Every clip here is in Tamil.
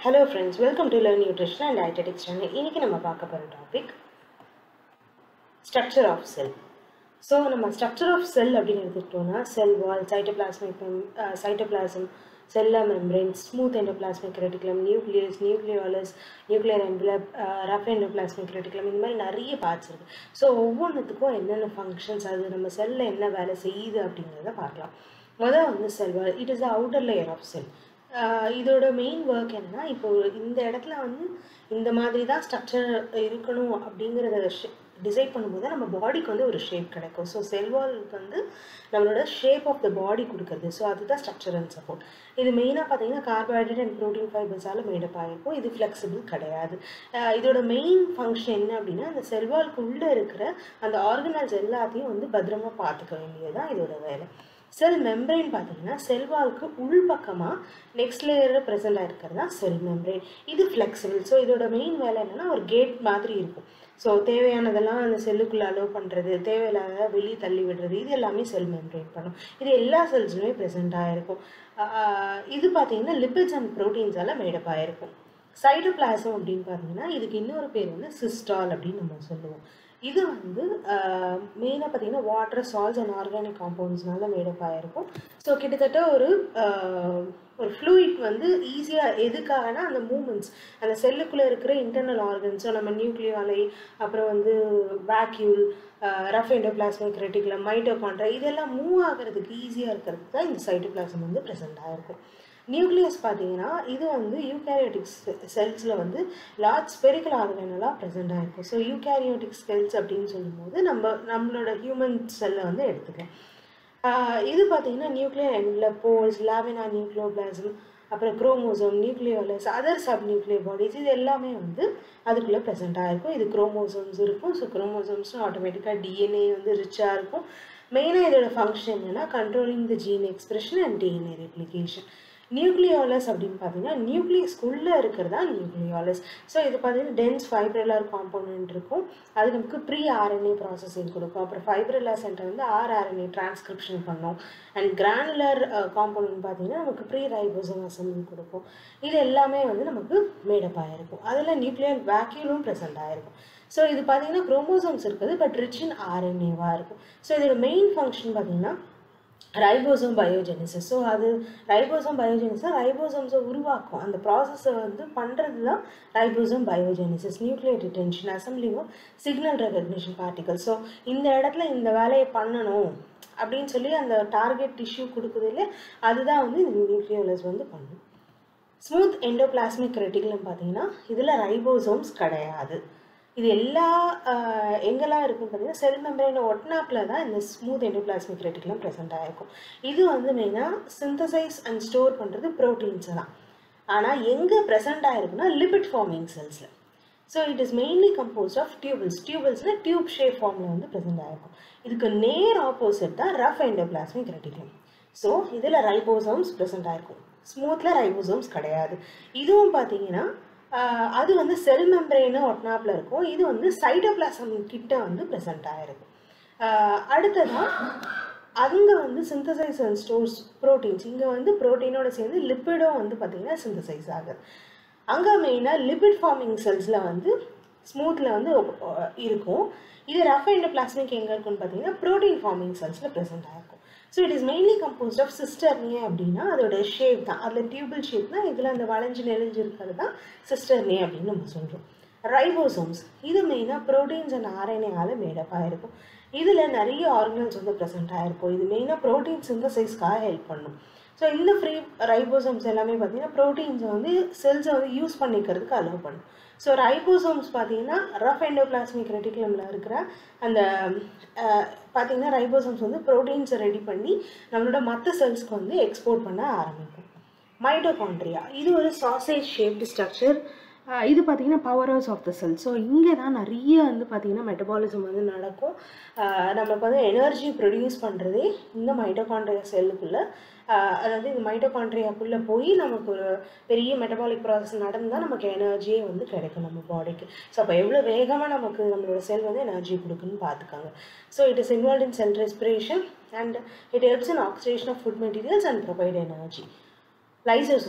hello friends welcome to learn nutrition and dietetics channel இன்றைக்கி நம்ம பார்க்க போகிற topic structure of cell so நம்ம ஸ்ட்ரக்சர் ஆஃப் செல் அப்படின்னு எடுத்துக்கிட்டோம்னா cell wall cytoplasmic cytoplasm cell membrane smooth endoplasmic reticulum nucleus nucleolus nuclear envelope rough endoplasmic reticulum இந்த மாதிரி நிறைய பார்ட்ஸ் இருக்குது ஸோ ஒவ்வொன்றுத்துக்கும் என்னென்ன ஃபங்க்ஷன்ஸ் அது நம்ம செல்லில் என்ன வேலை செய்யுது அப்படிங்கிறத பார்க்கலாம் முதல் வந்து cell wall it is the outer layer of cell இதோட மெயின் ஒர்க் என்னன்னா இப்போ இந்த இடத்துல வந்து இந்த மாதிரி தான் ஸ்ட்ரக்சர் இருக்கணும் அப்படிங்கிறத டிசைட் பண்ணும்போது நம்ம பாடிக்கு வந்து ஒரு ஷேப் கிடைக்கும் ஸோ செல்வாலுக்கு வந்து நம்மளோட ஷேப் ஆஃப் த பாடி கொடுக்குறது ஸோ அதுதான் ஸ்ட்ரக்சர் அண்ட் சப்போர்ட் இது மெயினாக பார்த்தீங்கன்னா கார்போஹைட்ரேட் அண்ட் ப்ரோட்டீன் ஃபைபர்ஸால் மேடப் ஆகிருக்கும் இது ஃப்ளெக்சிபிள் கிடையாது இதோட மெயின் ஃபங்க்ஷன் என்ன அப்படின்னா அந்த செல்வாலுக்கு உள்ளே இருக்கிற அந்த ஆர்கனல்ஸ் எல்லாத்தையும் வந்து பத்திரமா பார்த்துக்க வேண்டியது தான் இதோட வேலை செல் மெம்பரெயின் பார்த்தீங்கன்னா செல்வாலுக்கு உள்பக்கமாக நெக்ஸ்ட் லேயரில் ப்ரெசென்ட் ஆகிருக்கிறது தான் செல் மெம்பரெயின் இது ஃப்ளெக்சிபிள் ஸோ இதோட மெயின் வேலை என்னென்னா ஒரு கேட் மாதிரி இருக்கும் ஸோ தேவையானதெல்லாம் அந்த செல்லுக்குள்ளே அலோவ் பண்ணுறது தேவையில்லாத வெளியே தள்ளி விடுறது இது எல்லாமே செல் மெம்பரெயின் பண்ணும் இது எல்லா செல்ஸுமே ப்ரெசென்ட் ஆகிருக்கும் இது பார்த்தீங்கன்னா லிப்பிட்ஸ் அண்ட் ப்ரோட்டீன்ஸால் மேடப் ஆகிருக்கும் சைட்டோபிளாசம் அப்படின்னு பார்த்தீங்கன்னா இதுக்கு இன்னொரு பேர் வந்து சிஸ்டால் அப்படின்னு நம்ம சொல்லுவோம் இது வந்து மெயினாக பார்த்தீங்கன்னா வாட்டர் சால்ஸ் அண்ட் ஆர்கானிக் காம்பவுண்ட்ஸ்னால மேடப் ஆகிருக்கும் ஸோ கிட்டத்தட்ட ஒரு ஒரு ஃப்ளூயிட் வந்து ஈஸியாக எதுக்காகனா அந்த மூமெண்ட்ஸ் அந்த செல்லுக்குள்ளே இருக்கிற இன்டர்னல் ஆர்கன்ஸ் ஸோ நம்ம நியூக்ளியாலை அப்புறம் வந்து vacuole rough endoplasmic reticulum mitochondria இதெல்லாம் மூவ் ஆகிறதுக்கு ஈஸியாக இருக்கிறதுக்கு தான் இந்த சைட்டோபிளாசம் வந்து ப்ரெசென்ட் ஆகிருக்கும் நியூக்ளியஸ் பார்த்தீங்கன்னா இது வந்து யூகேரியோட்டிக்ஸ் செல்ஸில் வந்து லார்ஜ் ஸ்பெரிக்கல் ஆர்கனலாக ப்ரெசென்ட் ஆகிருக்கும் ஸோ யூகேரியோட்டிக் செல்ஸ் அப்படின்னு சொல்லும்போது நம்ம நம்மளோட ஹியூமன் செல்லை வந்து எடுத்துக்கலாம் இது பார்த்தீங்கன்னா nuclear envelope pores lamina nucleoplasm அப்புறம் chromosome nucleolus other sub nuclear bodies இது எல்லாமே வந்து அதுக்குள்ளே ப்ரெசென்ட் ஆகிருக்கும் இது குரோமோசோம்ஸ் இருக்கும் ஸோ குரோமோசோம்ஸும் ஆட்டோமேட்டிக்காக டிஎன்ஏ வந்து ரிச்சாக இருக்கும் மெயினாக இதோட ஃபங்க்ஷன் என்னென்னா controlling the gene expression and DNA replication nucleolus அப்படின்னு பார்த்தீங்கன்னா நியூக்ளியஸ்குள்ளே இருக்கிறதா நியூக்ளியோலஸ் ஸோ இது பார்த்தீங்கன்னா டென்ஸ் ஃபைப்ரில்லர் காம்போனன்ட் இருக்கும் அது நமக்கு ப்ரீ ஆர்என்ஏ ப்ராசஸிங் கொடுக்கும் அப்புறம் ஃபைப்ரில்லர் சென்டர் வந்து ஆர்ஆர்என்ஏ டிரான்ஸ்கிரிப்ஷன் பண்ணும் அண்ட் கிரானுலர் காம்போனன்ட் பார்த்தீங்கன்னா நமக்கு ப்ரீ ரைபோசம் அசம்பிளி கொடுக்கும் இது எல்லாமே வந்து நமக்கு மேடப் ஆகிருக்கும் அதில் நியூக்ளியர் வேக்யூலும் ப்ரெசென்ட் ஆகிருக்கும் ஸோ இது பார்த்தீங்கன்னா குரோமோசோம்ஸ் இருக்குது பட் ரிச் இன் ஆர்என்ஏவாக இருக்கும் ஸோ இதோட மெயின் ஃபங்க்ஷன் பார்த்தீங்கன்னா ரைபோசோம் பயோஜெனிசிஸ் ஸோ அது ரைபோசோம் பயோஜெனிஸாக ரைபோசோம்ஸை உருவாக்கும் அந்த ப்ராசஸை வந்து பண்ணுறது தான் ரைபோசோம் பயோஜெனிசிஸ் நியூக்ளியர் டிடென்ஷன் அசம்பிளிங்கும் சிக்னல் ரெகக்னிஷன் பார்ட்டிகல் ஸோ இந்த இடத்துல இந்த வேலையை பண்ணணும் அப்படின்னு சொல்லி அந்த டார்கெட் டிஷ்யூ கொடுக்குது இல்லையா அதுதான் வந்து இந்த நியூக்ளியோலஸ் வந்து பண்ணும் ஸ்மூத் எண்டோபிளாஸ்மிக் ரெட்டிகுலம் பார்த்தீங்கன்னா இதில் ரைபோசோம்ஸ் கிடையாது இது எல்லா எங்கெல்லாம் இருக்குன்னு பார்த்தீங்கன்னா செல் மெம்பரைனை ஒட்டினாப்பில் தான் இந்த ஸ்மூத் எண்டோபிளாஸ்மிக் ரெட்டிகுலம் ப்ரெசென்ட் ஆகிருக்கும் இது வந்து மெயினாக சிந்தசைஸ் அண்ட் ஸ்டோர் பண்ணுறது ப்ரோட்டீன்ஸ் தான் ஆனால் எங்கே ப்ரெசென்ட் ஆகிருக்குன்னா லிபிட் ஃபார்மிங் செல்ஸில் so it is mainly composed of tubules டியூபிள்ஸ்னால் டியூப் ஷேப் ஃபார்மில் வந்து ப்ரெசென்ட் ஆகிருக்கும் இதுக்கு நேர் ஆப்போசிட் தான் ரஃப் எண்டோபிளாஸ்மிக் ரெட்டிகுலம் ஸோ இதில் ரைபோசோம்ஸ் ப்ரெசென்ட் ஆகிருக்கும் ஸ்மூத்தில் ரைபோசோம்ஸ் கிடையாது இதுவும் பார்த்தீங்கன்னா அது வந்து செல் மெம்பரேனு ஒட்னாப்பில் இருக்கும் இது வந்து சைட்டோபிளாசம் கிட்ட வந்து ப்ரெசென்ட் ஆகிருக்கும் அடுத்ததான் அங்கே வந்து சிந்தசைஸ் அண்ட் ஸ்டோர்ஸ் ப்ரோட்டீன்ஸ் இங்கே வந்து ப்ரோட்டீனோட சேர்ந்து லிப்பிடும் வந்து பார்த்திங்கன்னா சிந்தசைஸ் ஆகுது அங்கே மெயினாக லிப்பிட் ஃபார்மிங் செல்ஸில் வந்து ஸ்மூத்தில் வந்து இருக்கும் இது ரஃப் எண்டோபிளாஸ்மிக் எங்கே இருக்குன்னு பார்த்தீங்கன்னா ப்ரோட்டீன் ஃபார்மிங் செல்ஸில் ப்ரெசென்ட் ஆகிருக்கும் so it is mainly composed of cisternae அப்படின்னா அதோட ஷேப் தான் அதில் டியூபிள் ஷேப் தான் இதில் அந்த வளைஞ்சு நெளிஞ்சு இருக்கிறது தான் சிஸ்டர்னே அப்படின்னு நம்ம சொல்கிறோம் ரைபோசோம்ஸ் இது மெயினாக ப்ரோட்டீன்ஸ் அண்ட் ஆர்என்ஏவால் மேடப் ஆகிருக்கும் இதில் நிறைய ஆர்கனல்ஸ் வந்து ப்ரெசென்ட் ஆகிருக்கும் இது மெயினாக ப்ரோட்டீன் சிந்தசைஸ்க்காக ஹெல்ப் பண்ணும் ஸோ இந்த ஃப்ரீ ரைபோசோம்ஸ் எல்லாமே பார்த்தீங்கன்னா ப்ரோட்டீன்ஸை வந்து செல்ஸை வந்து யூஸ் பண்ணிக்கிறதுக்கு அலோவ் பண்ணும் ஸோ ரைபோசோம்ஸ் பார்த்தீங்கன்னா ரஃப் எண்டோபிளாஸ்மிக் ரெட்டிகுலமில் இருக்கிற அந்த பார்த்தீங்கன்னா ரைபோசோம்ஸ் வந்து ப்ரோட்டீன்ஸை ரெடி பண்ணி நம்மளோட மற்ற செல்ஸ்க்கு வந்து எக்ஸ்போர்ட் பண்ண ஆரம்பிக்கும் மைட்டோகான்ட்ரியா இது ஒரு சாசேஜ் ஷேப்டு ஸ்ட்ரக்சர் இது பார்த்திங்கன்னா power house of the cell so இங்கே தான் நிறைய வந்து பார்த்திங்கன்னா மெட்டபாலிசம் வந்து நடக்கும் நமக்கு வந்து எனர்ஜி ப்ரொடியூஸ் பண்ணுறதே இந்த மைட்டோகான்ட்ரியா செல்லுக்குள்ளே அதாவது இந்த மைட்டோகான்ட்ரியாக்குள்ளே போய் நமக்கு ஒரு பெரிய மெட்டபாலிக் ப்ராசஸ் நடந்தால் நமக்கு எனர்ஜியே வந்து கிடைக்கும் நம்ம பாடிக்கு ஸோ அப்போ எவ்வளோ வேகமாக நமக்கு நம்மளோட செல் வந்து எனர்ஜி கொடுக்குன்னு பார்த்துக்காங்க so it is involve in cell respiration and it helps in oxidation of food materials and provide energy lysosome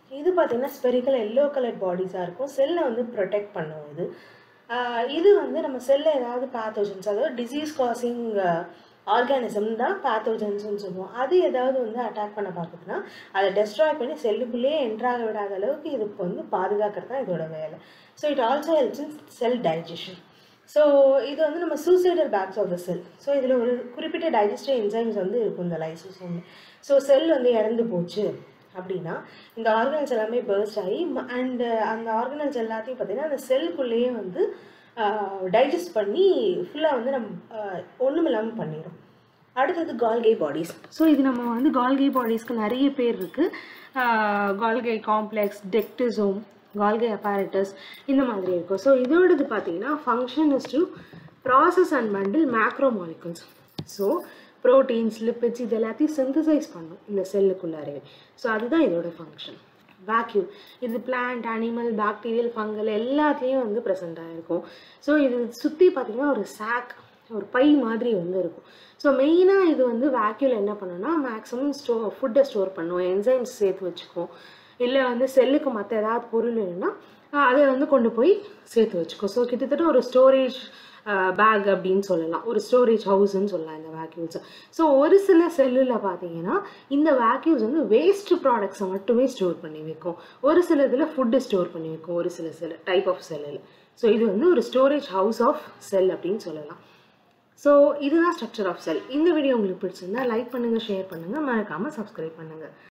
இது பார்த்தீங்கன்னா ஸ்பெரிக்கல் எல்லோ கலர் பாடிஸாக இருக்கும் செல்லை வந்து ப்ரொடெக்ட் பண்ணும் இது ஆஹ் இது வந்து நம்ம செல்லில் ஏதாவது பேத்தோஜன்ஸ் அதாவது டிசீஸ் காசிங் ஆர்கானிசம் தான் பேத்தோஜன்ஸ்னு சொல்லுவோம் அது ஏதாவது வந்து அட்டாக் பண்ண பார்க்குதுன்னா அதை டெஸ்ட்ராய் பண்ணி செல்லுக்குள்ளேயே என்ட்ராக விடாத அளவுக்கு இதுக்கு வந்து பாதுகாக்கிறது தான் இதோட வேலை so it also helps in cell digestion so இது வந்து நம்ம suicidal bags of the cell so இதில் ஒரு குறிப்பிட்ட டைஜஸ்டிவ் என்சைம்ஸ் வந்து இருக்கும் இந்த லைசோசோம் ஸோ செல் வந்து இறந்து போச்சு அப்படின்னா இந்த ஆர்கனல்ஸ் எல்லாமே பர்ஸ்ட் ஆகி அண்ட் அந்த ஆர்கனல்ஸ் எல்லாத்தையும் பார்த்தீங்கன்னா அந்த செல்குள்ளேயே வந்து டைஜஸ்ட் பண்ணி ஃபுல்லாக வந்து நம்ம ஒன்றும் இல்லாமல் பண்ணிடும் அடுத்தது கால்கே பாடிஸ் ஸோ இது நம்ம வந்து கால்கே பாடிஸ்க்கு நிறைய பேர் இருக்குது கால்கே காம்ப்ளெக்ஸ் டெக்டிசோம் கால்கே அப்பாரட்டஸ் இந்த மாதிரி இருக்கும் ஸோ இதோடது பார்த்தீங்கன்னா function is to process and bundle macro molecules so proteins lipids இது எல்லாத்தையும் சிந்தசைஸ் பண்ணும் இந்த செல்லுக்குள்ளாரவே ஸோ அதுதான் இதோட ஃபங்க்ஷன் வேக்யூம் இது பிளான்ட் அனிமல் பாக்டீரியல் ஃபங்கல் எல்லாத்துலேயும் வந்து ப்ரெசென்ட் ஆகிருக்கும் ஸோ இது சுற்றி பார்த்தீங்கன்னா ஒரு சாக் ஒரு பை மாதிரி வந்து இருக்கும் ஸோ மெயினாக இது வந்து வேக்யூல் என்ன பண்ணுன்னா மேக்ஸிமம் ஸ்டோ ஃபுட்டை ஸ்டோர் பண்ணும் என்சைம்ஸ் சேர்த்து வச்சுக்கும் இல்லை வந்து செல்லுக்கு மற்ற ஏதாவது பொருள் வேணும்னா அதை வந்து கொண்டு போய் சேர்த்து வச்சுக்கோ ஸோ கிட்டத்தட்ட ஒரு ஸ்டோரேஜ் பேக் அப்படின்னு சொல்லலாம் ஒரு ஸ்டோரேஜ் ஹவுஸ்ன்னு சொல்லலாம் இந்த வேக்யூல்ஸ் ஸோ ஒரு சில செல்லில் பார்த்தீங்கன்னா இந்த வேக்யூல்ஸ் வந்து வேஸ்ட் ப்ராடக்ட்ஸை மட்டுமே ஸ்டோர் பண்ணி வைக்கும் ஒரு சில இதில் ஃபுட்டு ஸ்டோர் பண்ணி வைக்கும் ஒரு சில செல் டைப் ஆஃப் செல்லில் ஸோ இது வந்து ஒரு ஸ்டோரேஜ் ஹவுஸ் ஆஃப் செல் அப்படின்னு சொல்லலாம் ஸோ இதுதான் ஸ்ட்ரக்சர் ஆஃப் செல் இந்த வீடியோ உங்களுக்கு பிடிச்சிருந்தா லைக் பண்ணுங்கள் ஷேர் பண்ணுங்கள் மறக்காமல் சப்ஸ்கிரைப் பண்ணுங்கள்